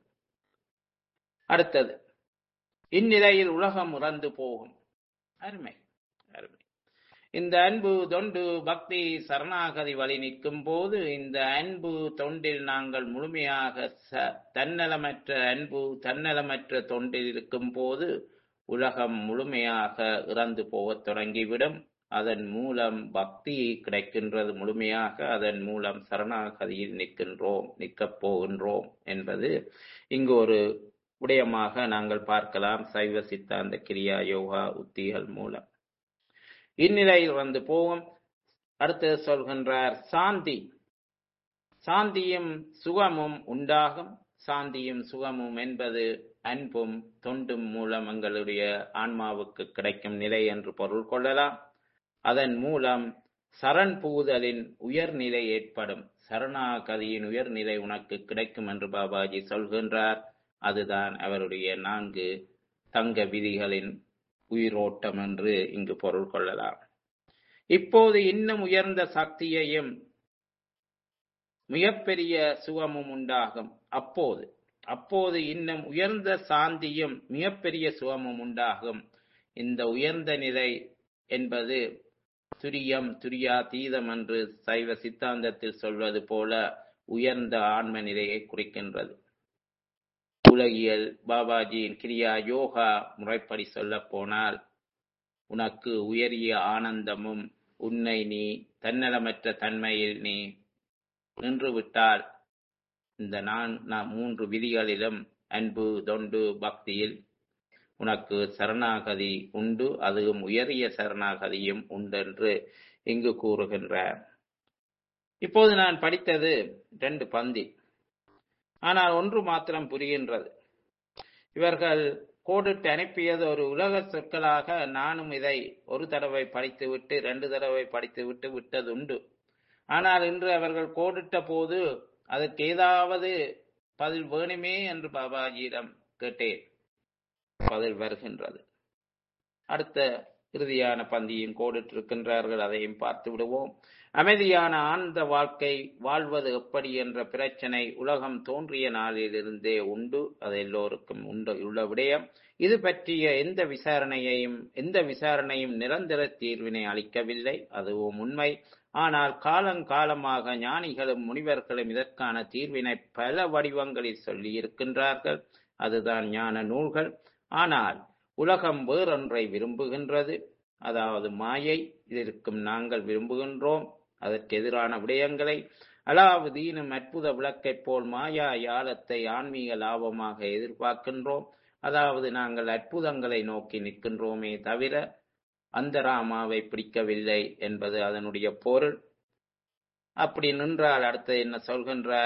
அடுத்தது இந்நிலையில் உலகம் உறந்து போகும் அருமை அருமை இந்த அன்பு தொண்டு பக்தி சரணாகதி வழி நிற்கும் போது இந்த அன்பு தொண்டில் நாங்கள் முழுமையாக தன்னலமற்ற அன்பு தன்னலமற்ற தொண்டில் இருக்கும் போது உலகம் முழுமையாக இறந்து போகத் தொடங்கிவிடும் அதன் மூலம் பக்தி கிடைக்கின்றது முழுமையாக அதன் மூலம் சரணாகதியில் நிற்கின்றோம் நிற்கப் போகின்றோம் என்பது இங்கு ஒரு விடயமாக நாங்கள் பார்க்கலாம் சைவ சித்தாந்த கிரியா யோகா உத்திகள் மூலம் இந்நிலையில் வந்து போகும் அடுத்தது சொல்கின்றார் சாந்தி சாந்தியும் சுகமும் உண்டாகும் சாந்தியும் சுகமும் என்பது அன்பும் தொண்டும் மூலம் எங்களுடைய ஆன்மாவுக்கு கிடைக்கும் நிலை என்று பொருள் கொள்ளலாம் அதன் மூலம் சரண் புகுதலின் உயர்நிலை ஏற்படும் சரணாகதியின் உயர்நிலை உனக்கு கிடைக்கும் என்று பாபாஜி சொல்கின்றார் அதுதான் அவருடைய நான்கு தங்க விதிகளின் உயிரோட்டம் என்று இங்கு பொருள் கொள்ளலாம் இப்போது இன்னும் உயர்ந்த சக்தியையும் மிகப்பெரிய சுகமும் உண்டாகும் அப்போது அப்போது இன்னும் உயர்ந்த சாந்தியும் மிகப்பெரிய சுகமும் உண்டாகும் இந்த உயர்ந்த நிலை என்பது துரியம் துரியாதீதம் என்று சைவ சித்தாந்தத்தில் சொல்வது போல உயர்ந்த ஆன்ம நிலையை குறிக்கின்றது உலகியல் பாபாஜியின் கிரியா யோகா முறைப்படி சொல்ல போனால் உனக்கு உயரிய ஆனந்தமும் உன்னை நீ தன்னலமற்ற தன்மையில் நீ நின்றுவிட்டால் இந்த நான் மூன்று விதிகளிலும் அன்பு தொண்டு பக்தியில் உனக்கு சரணாகதி உண்டு அதுவும் உயரிய சரணாகதியும் உண்டென்று இங்கு கூறுகின்றார் இப்போது நான் படித்தது ரெண்டு பந்தி ஆனால் ஒன்று மாத்திரம் புரிகின்றது இவர்கள் கோடிட்டு அனுப்பியது ஒரு உலக சொற்களாக நானும் இதை ஒரு தடவை படித்துவிட்டு ரெண்டு தடவை படித்துவிட்டு விட்டது உண்டு ஆனால் இன்று அவர்கள் கோடிட்ட போது அதற்கு ஏதாவது பதில் வேணுமே என்று பாபாஜியிடம் கேட்டேன் பதில் வருகின்றது அடுத்த இறுதியான பந்தியும் கோடிட்டிருக்கின்றார்கள் அதையும் பார்த்து விடுவோம் அமைதியான ஆனந்த வாழ்க்கை வாழ்வது எப்படி என்ற பிரச்சனை உலகம் தோன்றிய நாளிலிருந்தே உண்டு அது எல்லோருக்கும் உண்டு உள்ள விடயம் இது பற்றிய எந்த விசாரணையையும் எந்த விசாரணையும் நிரந்தர தீர்வினை அளிக்கவில்லை அதுவும் உண்மை ஆனால் காலங்காலமாக ஞானிகளும் முனிவர்களும் இதற்கான தீர்வினை பல வடிவங்களில் சொல்லி இருக்கின்றார்கள் அதுதான் ஞான நூல்கள் ஆனால் உலகம் வேறொன்றை விரும்புகின்றது அதாவது மாயை இருக்கும் நாங்கள் விரும்புகின்றோம் அதற்கு எதிரான விடயங்களை அலாவுதீனும் அற்புத விளக்கைப் போல் மாயா யாலத்தை ஆன்மீக லாபமாக எதிர்பார்க்கின்றோம் அதாவது நாங்கள் அற்புதங்களை நோக்கி நிற்கின்றோமே தவிர அந்தராமாவை பிடிக்கவில்லை என்பது அதனுடைய பொருள் அப்படி நின்றால் அடுத்து என்ன சொல்கின்றார்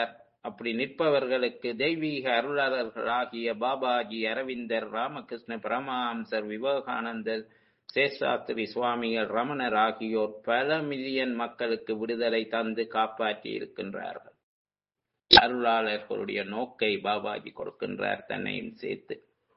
அப்படி நிற்பவர்களுக்கு தெய்வீக அருளாளர்களாகிய பாபாஜி அரவிந்தர் ராமகிருஷ்ண பரமஹம்சர் விவேகானந்தர் சேஷாத்திரி சுவாமிகள் ரமணர் ஆகியோர் பல மில்லியன் மக்களுக்கு விடுதலை தந்து காப்பாற்றி இருக்கின்றார்கள் அருளாளர்களுடைய நோக்கை பாபாஜி கொடுக்கின்றார் தன்னையும் சேர்த்து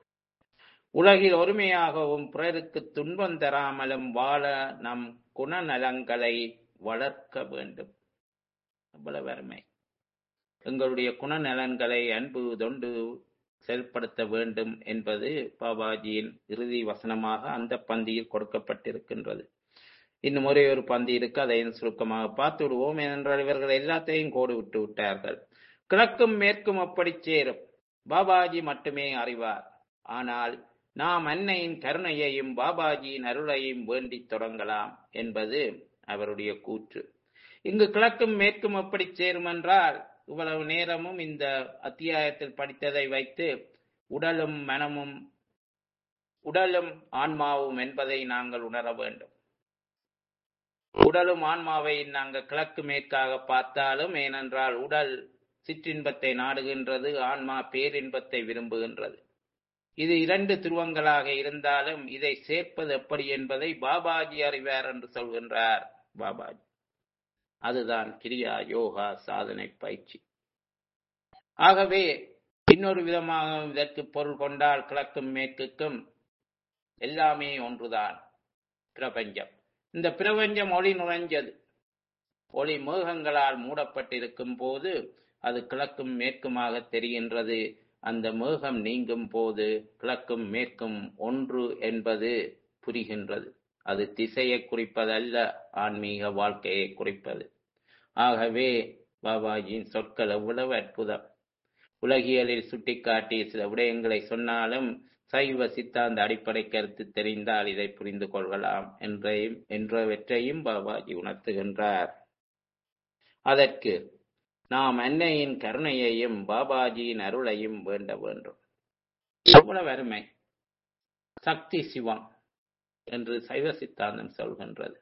உலகில் ஒருமையாகவும் பிறருக்கு துன்பம் தராமலும் வாழ நம் குணநலங்களை வளர்க்க வேண்டும் அவ்வளவு அருமை எங்களுடைய குணநலன்களை அன்பு தொண்டு செயல்படுத்த வேண்டும் என்பது பாபாஜியின் இறுதி வசனமாக அந்த பந்தியில் கொடுக்கப்பட்டிருக்கின்றது இன்னும் ஒரே ஒரு பந்தி இருக்கு அதையும் சுருக்கமாக பார்த்து விடுவோம் ஏனென்றால் இவர்கள் எல்லாத்தையும் கோடு விட்டு விட்டார்கள் கிழக்கும் மேற்கும் அப்படி சேரும் பாபாஜி மட்டுமே அறிவார் ஆனால் நாம் அன்னையின் கருணையையும் பாபாஜியின் அருளையும் வேண்டித் தொடங்கலாம் என்பது அவருடைய கூற்று இங்கு கிழக்கும் மேற்கும் எப்படி சேரும் என்றால் இவ்வளவு நேரமும் இந்த அத்தியாயத்தில் படித்ததை வைத்து உடலும் மனமும் உடலும் ஆன்மாவும் என்பதை நாங்கள் உணர வேண்டும் உடலும் ஆன்மாவை நாங்கள் கிழக்கு மேற்காக பார்த்தாலும் ஏனென்றால் உடல் சிற்றின்பத்தை நாடுகின்றது ஆன்மா பேரின்பத்தை விரும்புகின்றது இது இரண்டு துருவங்களாக இருந்தாலும் இதை சேர்ப்பது எப்படி என்பதை பாபாஜி அறிவார் என்று சொல்கின்றார் பாபாஜி அதுதான் கிரியா யோகா சாதனை பயிற்சி ஆகவே இன்னொரு விதமாக இதற்கு பொருள் கொண்டால் கிழக்கும் மேற்குக்கும் எல்லாமே ஒன்றுதான் பிரபஞ்சம் இந்த பிரபஞ்சம் ஒளி நுழைஞ்சது ஒளி மேகங்களால் மூடப்பட்டிருக்கும் போது அது கிழக்கும் மேற்குமாக தெரிகின்றது அந்த மேகம் நீங்கும் போது கிழக்கும் மேற்கும் ஒன்று என்பது புரிகின்றது அது திசையை குறிப்பதல்ல ஆன்மீக வாழ்க்கையை குறிப்பது ஆகவே பாபாஜியின் சொற்கள் எவ்வளவு அற்புதம் உலகியலில் சுட்டிக்காட்டி சில விடயங்களை சொன்னாலும் சைவ சித்தாந்த அடிப்படை கருத்து தெரிந்தால் இதை புரிந்து கொள்ளலாம் என்றையும் என்றவற்றையும் பாபாஜி உணர்த்துகின்றார் அதற்கு நாம் அன்னையின் கருணையையும் பாபாஜியின் அருளையும் வேண்ட வேண்டும் எவ்வளவு அருமை சக்தி சிவம் என்று சைவ சித்தாந்தம் சொல்கின்றது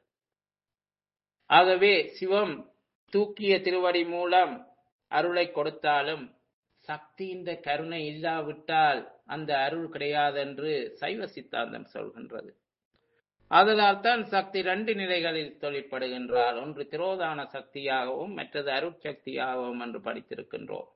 ஆகவே சிவம் தூக்கிய திருவடி மூலம் அருளை கொடுத்தாலும் சக்தியின் கருணை இல்லாவிட்டால் அந்த அருள் கிடையாது என்று சைவ சித்தாந்தம் சொல்கின்றது அதனால் தான் சக்தி ரெண்டு நிலைகளில் தொழிற்படுகின்றார் ஒன்று திரோதான சக்தியாகவும் மற்றது அருட்சக்தியாகவும் என்று படித்திருக்கின்றோம்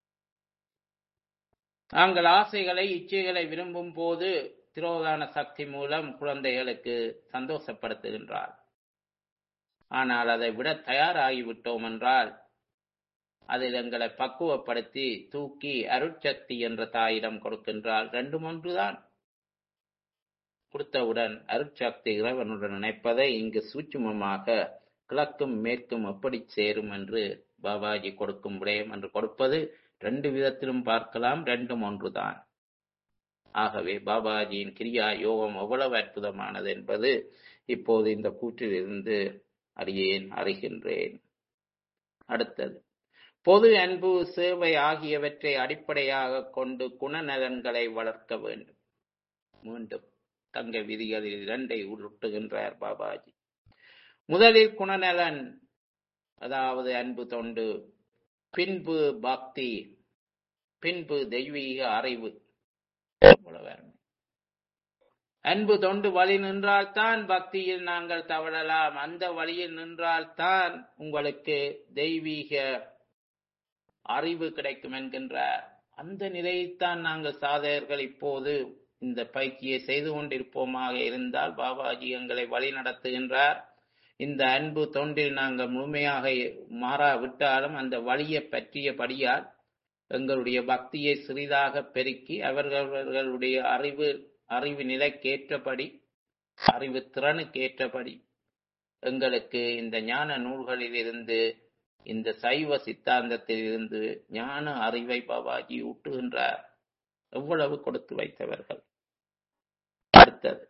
நாங்கள் ஆசைகளை இச்சைகளை விரும்பும் போது திரோதான சக்தி மூலம் குழந்தைகளுக்கு சந்தோஷப்படுத்துகின்றார் ஆனால் அதை விட தயாராகிவிட்டோம் என்றால் அதில் எங்களை பக்குவப்படுத்தி தூக்கி அருட்சக்தி என்ற தாயிடம் கொடுக்கின்றால் ரெண்டும் ஒன்றுதான் கொடுத்தவுடன் அருட்சக்தி இறைவனுடன் நினைப்பதை இங்கு சூட்சுமமாக கிழக்கும் மேற்கும் எப்படி சேரும் என்று பாபாஜி கொடுக்கும் விடயம் என்று கொடுப்பது ரெண்டு விதத்திலும் பார்க்கலாம் ரெண்டும் ஒன்றுதான் ஆகவே பாபாஜியின் கிரியா யோகம் எவ்வளவு அற்புதமானது என்பது இப்போது இந்த கூற்றிலிருந்து அறியேன் அறிகின்றேன் அடுத்தது பொது அன்பு சேவை ஆகியவற்றை அடிப்படையாக கொண்டு குணநலன்களை வளர்க்க வேண்டும் மீண்டும் தங்க விதிகளில் இரண்டை உருட்டுகின்றார் பாபாஜி முதலில் குணநலன் அதாவது அன்பு தொண்டு பின்பு பக்தி பின்பு தெய்வீக அறிவு அன்பு தொண்டு வழி நின்றால்தான் பக்தியில் நாங்கள் தவழலாம் அந்த வழியில் நின்றால்தான் உங்களுக்கு தெய்வீக அறிவு கிடைக்கும் என்கின்றார் அந்த நிலையைத்தான் நாங்கள் சாதகர்கள் இப்போது இந்த பயிற்சியை செய்து கொண்டிருப்போமாக இருந்தால் பாபாஜி எங்களை வழி நடத்துகின்றார் இந்த அன்பு தொண்டில் நாங்கள் முழுமையாக மாறாவிட்டாலும் அந்த வழியை பற்றியபடியால் எங்களுடைய பக்தியை சிறிதாக பெருக்கி அவர்களுடைய அறிவு அறிவு நிலைக்கேற்றபடி அறிவு திறனுக்கேற்றபடி எங்களுக்கு இந்த ஞான நூல்களில் இருந்து இந்த சைவ சித்தாந்தத்தில் இருந்து ஞான அறிவை பாபாஜி ஊட்டுகின்றார் எவ்வளவு கொடுத்து வைத்தவர்கள் அடுத்தது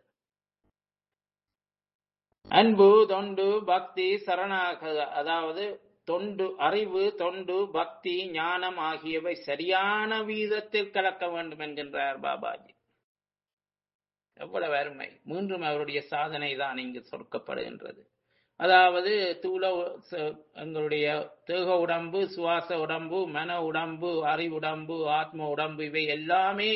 அன்பு தொண்டு பக்தி சரணாக அதாவது தொண்டு அறிவு தொண்டு பக்தி ஞானம் ஆகியவை சரியான வீதத்தில் கலக்க வேண்டும் என்கின்றார் பாபாஜி எவ்வளவு அருமை மீண்டும் அவருடைய சாதனை தான் இங்கு சொற்கப்படுகின்றது அதாவது தூள உ- ச- எங்களுடைய தேக உடம்பு சுவாச உடம்பு மன உடம்பு அறிவுடம்பு ஆத்ம உடம்பு இவை எல்லாமே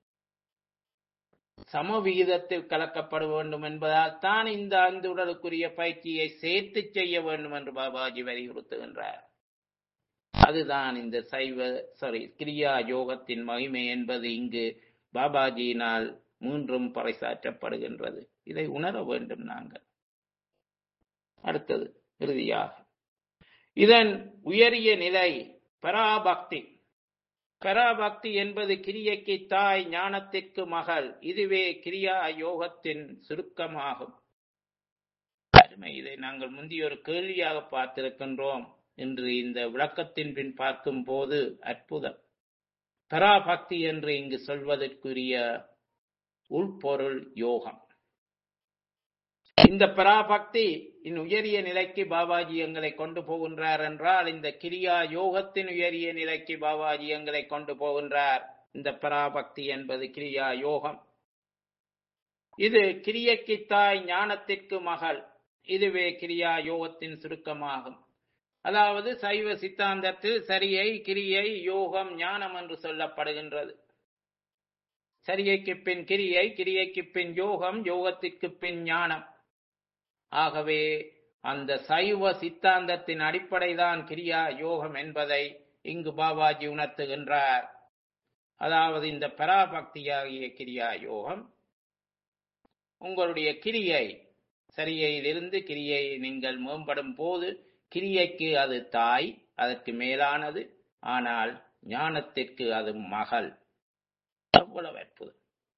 சம விகிதத்தில் கலக்கப்பட வேண்டும் என்பதால் தான் இந்த ஐந்து உடலுக்குரிய பயிற்சியை சேர்த்து செய்ய வேண்டும் என்று பாபாஜி வலியுறுத்துகின்றார் அதுதான் இந்த சைவ சாரி கிரியா யோகத்தின் மகிமை என்பது இங்கு பாபாஜியினால் மூன்றும் பறைசாற்றப்படுகின்றது இதை உணர வேண்டும் நாங்கள் அடுத்தது இறுதியாக இதன் உயரிய நிலை பராபக்தி பராபக்தி என்பது கிரியைக்கு தாய் ஞானத்திற்கு மகள் இதுவே கிரியா யோகத்தின் சுருக்கமாகும் அருமை இதை நாங்கள் முந்தைய ஒரு கேள்வியாக பார்த்திருக்கின்றோம் இன்று இந்த விளக்கத்தின் பின் பார்க்கும் போது அற்புதம் பராபக்தி என்று இங்கு சொல்வதற்குரிய உள்பொருள் யோகம் இந்த பராபக்தி இன் உயரிய நிலைக்கு பாபாஜி எங்களை கொண்டு போகின்றார் என்றால் இந்த கிரியா யோகத்தின் உயரிய நிலைக்கு பாபாஜி எங்களை கொண்டு போகின்றார் இந்த பராபக்தி என்பது கிரியா யோகம் இது கிரியைக்கு தாய் ஞானத்திற்கு மகள் இதுவே கிரியா யோகத்தின் சுருக்கமாகும் அதாவது சைவ சித்தாந்தத்தில் சரியை கிரியை யோகம் ஞானம் என்று சொல்லப்படுகின்றது சரியைக்கு பின் கிரியை கிரியைக்கு பின் யோகம் யோகத்திற்கு பின் ஞானம் ஆகவே அந்த சைவ சித்தாந்தத்தின் அடிப்படைதான் கிரியா யோகம் என்பதை இங்கு பாபாஜி உணர்த்துகின்றார் அதாவது இந்த பராபக்தியாகிய கிரியா யோகம் உங்களுடைய கிரியை சரியையிலிருந்து கிரியை நீங்கள் மேம்படும் போது கிரியைக்கு அது தாய் அதற்கு மேலானது ஆனால் ஞானத்திற்கு அது மகள் அவ்வளவு அற்புதம்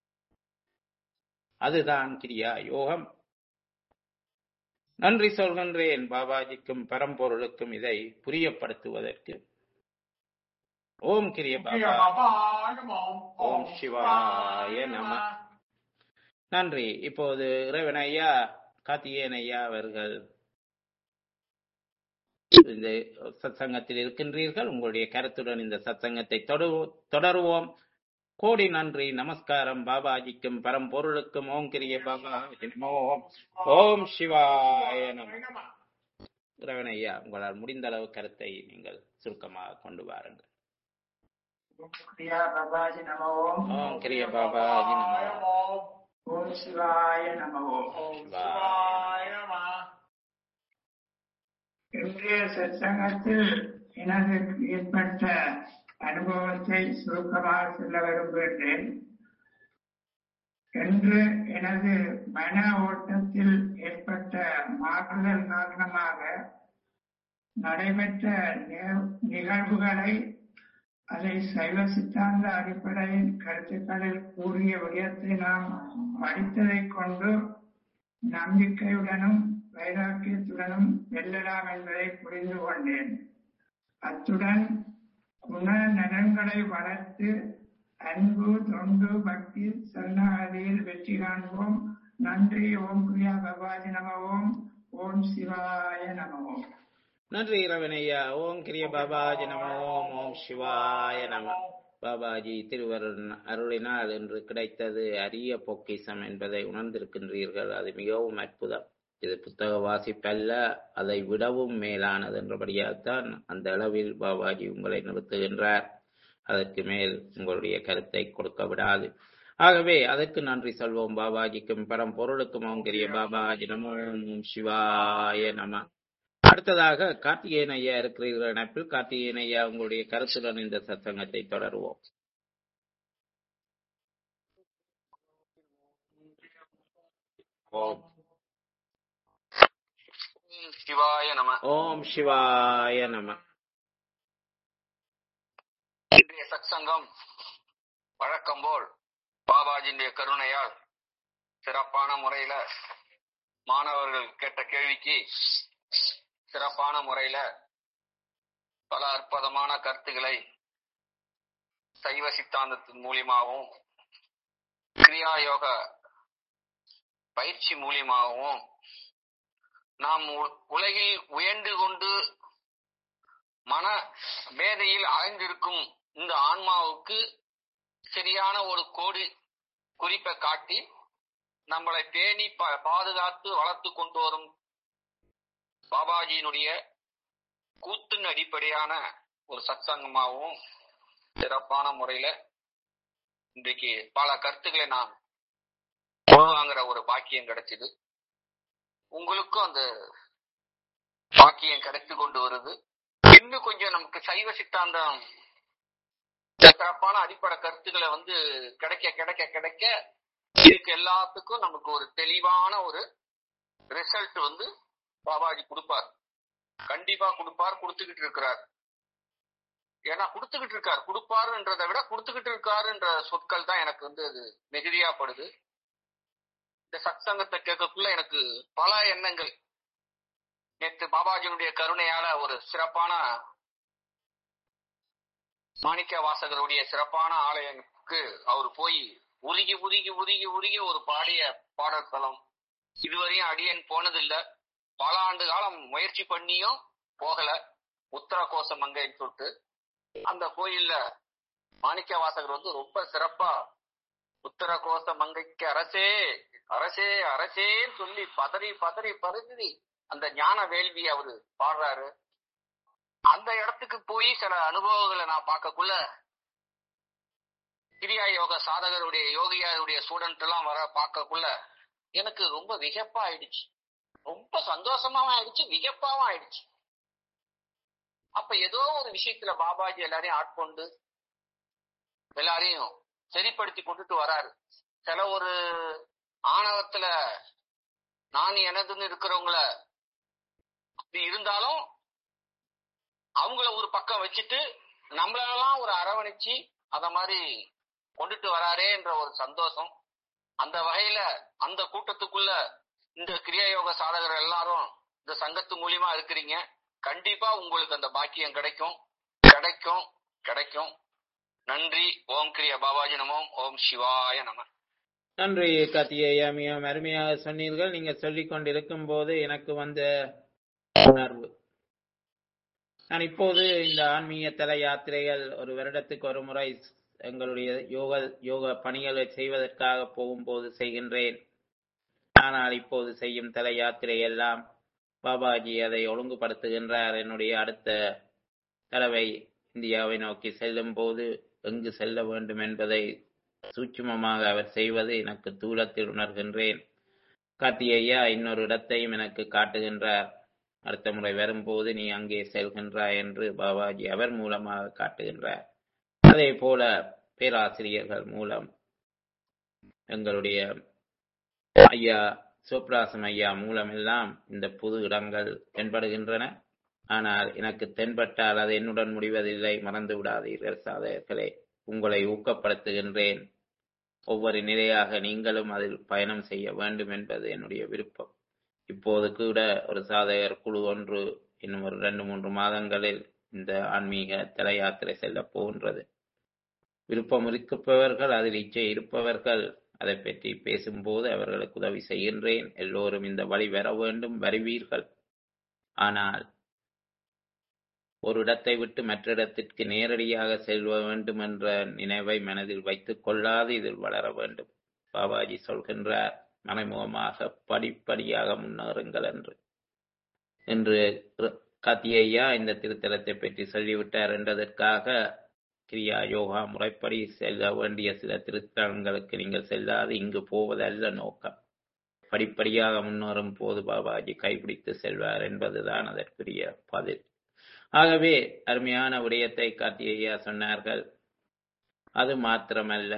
அதுதான் கிரியா யோகம் நன்றி சொல்கின்றேன் பாபாஜிக்கும் பரம்பொருளுக்கும் இதை புரியப்படுத்துவதற்கு ஓம் கிரிய Kiria Baba Baba Namo. Om Shivaya Nama. நன்றி இப்போது இறைவன் ஐயா கார்த்திகேயன் ஐயா அவர்கள் இந்த சத்சங்கத்தில் இருக்கின்றீர்கள் உங்களுடைய கருத்துடன் இந்த சத்சங்கத்தை தொடு- தொடருவோம் கோடி நன்றி நமஸ்காரம் பாபாஜிக்கும் பரம்பொருளுக்கும் ஓம் கிரிய பாபா ஓம் ஓம் சிவாய நம Nama. இறைவன் ஐயா உங்களால் முடிந்த அளவு கருத்தை நீங்கள் சுருக்கமாக கொண்டு வாருங்கள் கிரியா பாபாஜி நம ஓம் ஓம் கிரிய பாபாஜி நமோ Namo. ஓம் சிவாய நம ஓம் Om Shivaya Nama. இன்றைய சத்சங்கத்தில் எனக்கு ஏற்பட்ட அனுபவத்தை சுருக்கமாக சொல்ல விரும்புகின்றேன் இன்று எனது மன ஓட்டத்தில் ஏற்பட்ட மாறுதல் காரணமாக நடைபெற்ற நி- நிகழ்வுகளை அதை சைவ சித்தாந்த அடிப்படையில் கருத்துக்களில் கூறிய விடயத்தை நாம் படித்ததைக் கொண்டு நம்பிக்கையுடனும் வைராக்கியத்துடனும் வெல்லலாம் என்பதை புரிந்து கொண்டேன் அத்துடன் குண நலன்களை வளர்த்து அன்பு தொண்டு பக்தி சரணாகதியில் வெற்றி காண்போம் நன்றி ஓம் பிரியா பபாஜி நம ஓம் ஓம் சிவாய நம ஓம் நன்றி இறைவன் ஐயா ஓம் கிரிய பாபாஜி நம ஓம் ஓம் சிவாய நம பாபாஜி திருவருள் அருளினால் என்று கிடைத்தது அரிய பொக்கிஷம் என்பதை உணர்ந்திருக்கின்றீர்கள் அது மிகவும் அற்புதம் இது புத்தக வாசிப்பல்ல அதை விடவும் மேலானது என்றபடியால்தான் அந்த அளவில் பாபாஜி உங்களை நிறுத்துகின்றார் அதற்கு மேல் உங்களுடைய கருத்தை கொடுக்க விடாது ஆகவே அதற்கு நன்றி சொல்வோம் பாபாஜிக்கும் பரம்பொருளுக்கும் ஓம் கிரிய பாபாஜி நமோ ஓம் சிவாய நம அடுத்ததாக கார்த்திகேயன் ஐயா இருக்கிறீர்கள் இணைப்பில் கார்த்திகேயன் ஐயா உங்களுடைய கருத்துடன் இந்த சத்சங்கத்தை தொடருவோம் ஓம் ஓம் சிவாய நம ஓம் சிவாய நம இன்றைய சத்சங்கம் வழக்கம் போல் பாபாஜியுடைய கருணையால் சிறப்பான முறையில மாணவர்கள் கேட்ட கேள்விக்கு சிறப்பான முறையில பல அற்புதமான கருத்துக்களை சைவ சித்தாந்தத்தின் மூலியமாகவும் கிரியா யோக பயிற்சி மூலியமாகவும் நாம் உ- உலகில் உயர்ந்து கொண்டு மன பேதையில் அலைந்திருக்கும் இந்த ஆன்மாவுக்கு சரியான ஒரு கோடி குறிப்பை காட்டி நம்மளை பேணி பா- பாதுகாத்து வளர்த்து கொண்டு வரும் பாபாஜியினுடைய கூத்தின் அடிப்படையான ஒரு சத்சங்கமாகவும் சிறப்பான முறையில இன்றைக்கு பல கருத்துக்களை நான் வாங்குற ஒரு பாக்கியம் கிடைச்சது உங்களுக்கும் அந்த பாக்கியம் கிடைத்து கொண்டு வருது இன்னும் கொஞ்சம் நமக்கு சைவ சித்தாந்தம் சிறப்பான அடிப்படை கருத்துக்களை வந்து கிடைக்க கிடைக்க கிடைக்க இதுக்கு எல்லாத்துக்கும் நமக்கு ஒரு தெளிவான ஒரு ரிசல்ட் வந்து பாபாஜி கொடுப்பார் கண்டிப்பா கொடுப்பார் கொடுத்துக்கிட்டு இருக்கிறார் ஏன்னா கொடுத்துக்கிட்டு இருக்கார் கொடுப்பாருன்றதை விட கொடுத்துக்கிட்டு இருக்காருன்ற சொற்கள் தான் எனக்கு வந்து அது மிகுதியாப்படுது இந்த சத்சங்கத்தை கேட்கக்குள்ள எனக்கு பல எண்ணங்கள் நேற்று பாபாஜியினுடைய கருணையால ஒரு சிறப்பான மாணிக்க வாசகருடைய சிறப்பான ஆலயத்துக்கு அவர் போய் உருகி உருகி உருகி உருகி ஒரு பாடிய பாடற்களம் இதுவரையும் அடியன் போனதில்லை பல ஆண்டு காலம் முயற்சி பண்ணியும் போகல உத்தர கோச மங்கைன்னு சொல்லிட்டு அந்த கோயில்ல மாணிக்க வாசகர் வந்து ரொம்ப சிறப்பா உத்தர கோச மங்கைக்கு அரசே அரசே அரசேன்னு சொல்லி பதறி பதறி பதறி அந்த ஞான வேள்வி அவரு பாடுறாரு அந்த இடத்துக்கு போய் சில அனுபவங்களை நான் பார்க்கக்குள்ள கிரியா யோக சாதகருடைய யோகியாருடைய ஸ்டூடெண்ட் எல்லாம் வர பார்க்கக்குள்ள எனக்கு ரொம்ப விகப்பா ஆயிடுச்சு ரொம்ப சந்தோஷமாவும் ஆயிடுச்சு விகப்பாவும் ஆயிடுச்சு அப்ப ஏதோ ஒரு விஷயத்துல பாபாஜி எல்லாரையும் ஆட்கொண்டு எல்லாரையும் சரிப்படுத்தி கொண்டுட்டு வராரு சில ஒரு ஆணவத்துல நான் எனதுன்னு இருக்கிறவங்கள அப்படி இருந்தாலும் அவங்கள ஒரு பக்கம் வச்சுட்டு நம்மளெல்லாம் ஒரு அரவணைச்சு அத மாதிரி கொண்டுட்டு வராரேன்ற ஒரு சந்தோஷம் அந்த வகையில அந்த கூட்டத்துக்குள்ள இந்த கிரியா யோக சாதகர் எல்லாரும் இந்த சங்கத்து மூலியமா இருக்கிறீங்க கண்டிப்பா உங்களுக்கு அந்த பாக்கியம் கிடைக்கும் கிடைக்கும் கிடைக்கும் நன்றி ஓம் கிரியா பாபாஜி நமோம் ஓம் சிவாய நம நன்றி கார்த்திகேயா மிகவும் அருமையாக சொன்னீர்கள் நீங்க சொல்லிக் கொண்டிருக்கும் போது எனக்கு வந்த உணர்வு நான் இப்போது இந்த ஆன்மீக தல யாத்திரைகள் ஒரு வருடத்துக்கு ஒரு முறை எங்களுடைய யோக யோக பணிகளை செய்வதற்காக போகும்போது செய்கின்றேன் ஆனால் இப்போது செய்யும் தல யாத்திரை எல்லாம் பாபாஜி அதை ஒழுங்குபடுத்துகின்றார் என்னுடைய அடுத்த தடவை இந்தியாவை நோக்கி செல்லும் போது எங்கு செல்ல வேண்டும் என்பதை சூட்சுமமாக அவர் செய்வது எனக்கு தூரத்தில் உணர்கின்றேன் கார்த்திகையா இன்னொரு இடத்தையும் எனக்கு காட்டுகின்றார் அடுத்த முறை வரும்போது நீ அங்கே செல்கின்றாய் என்று பாபாஜி அவர் மூலமாக காட்டுகின்றார் அதே போல பேராசிரியர்கள் மூலம் எங்களுடைய ஐயா சோப்ராசம் ஐயா மூலமெல்லாம் இந்த புது இடங்கள் தென்படுகின்றன ஆனால் எனக்கு தென்பட்டால் அது என்னுடன் முடிவதில்லை மறந்து விடாதீர்கள் சாதகர்களே உங்களை ஊக்கப்படுத்துகின்றேன் ஒவ்வொரு நிலையாக நீங்களும் அதில் பயணம் செய்ய வேண்டும் என்பது என்னுடைய விருப்பம் இப்போது கூட ஒரு சாதகர் குழு ஒன்று இன்னும் ஒரு ரெண்டு மூன்று மாதங்களில் இந்த ஆன்மீக தல யாத்திரை செல்ல போகின்றது விருப்பம் இருப்பவர்கள் அதில் இச்சை இருப்பவர்கள் அதை பற்றி பேசும்போது அவர்களுக்கு உதவி செய்கின்றேன் எல்லோரும் இந்த வழி வர வேண்டும் வருவீர்கள் ஆனால் ஒரு இடத்தை விட்டு மற்ற இடத்திற்கு நேரடியாக செல்ல வேண்டும் என்ற நினைவை மனதில் வைத்துக் கொள்ளாது இதில் வளர வேண்டும் பாபாஜி சொல்கின்றார் மறைமுகமாக படிப்படியாக முன்னேறுங்கள் என்று இன்று காத்தியையா இந்த திருத்தலத்தை பற்றி சொல்லிவிட்டார் என்றதற்காக கிரியா யோகா முறைப்படி செல்ல வேண்டிய சில திருத்தலங்களுக்கு நீங்கள் செல்லாது இங்கு போவதல்ல நோக்கம் படிப்படியாக முன்னேறும் போது பாபாஜி கைப்பிடித்து செல்வார் என்பதுதான் அதற்குரிய பதில் ஆகவே அருமையான விடயத்தை கார்த்திகையா சொன்னார்கள் அது மாத்திரமல்ல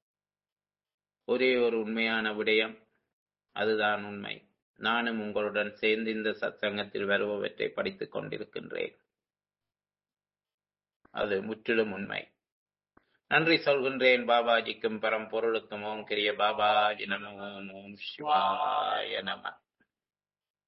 ஒரே ஒரு உண்மையான விடயம் அதுதான் உண்மை நானும் உங்களுடன் சேர்ந்து இந்த சத்சங்கத்தில் வருபவற்றை படித்துக் கொண்டிருக்கின்றேன் அது முற்றிலும் உண்மை நன்றி சொல்கின்றேன் பாபாஜிக்கும் பரம்பொருளுக்கும் ஓம் கிரிய பாபாஜி நம ஓம் சிவாய நம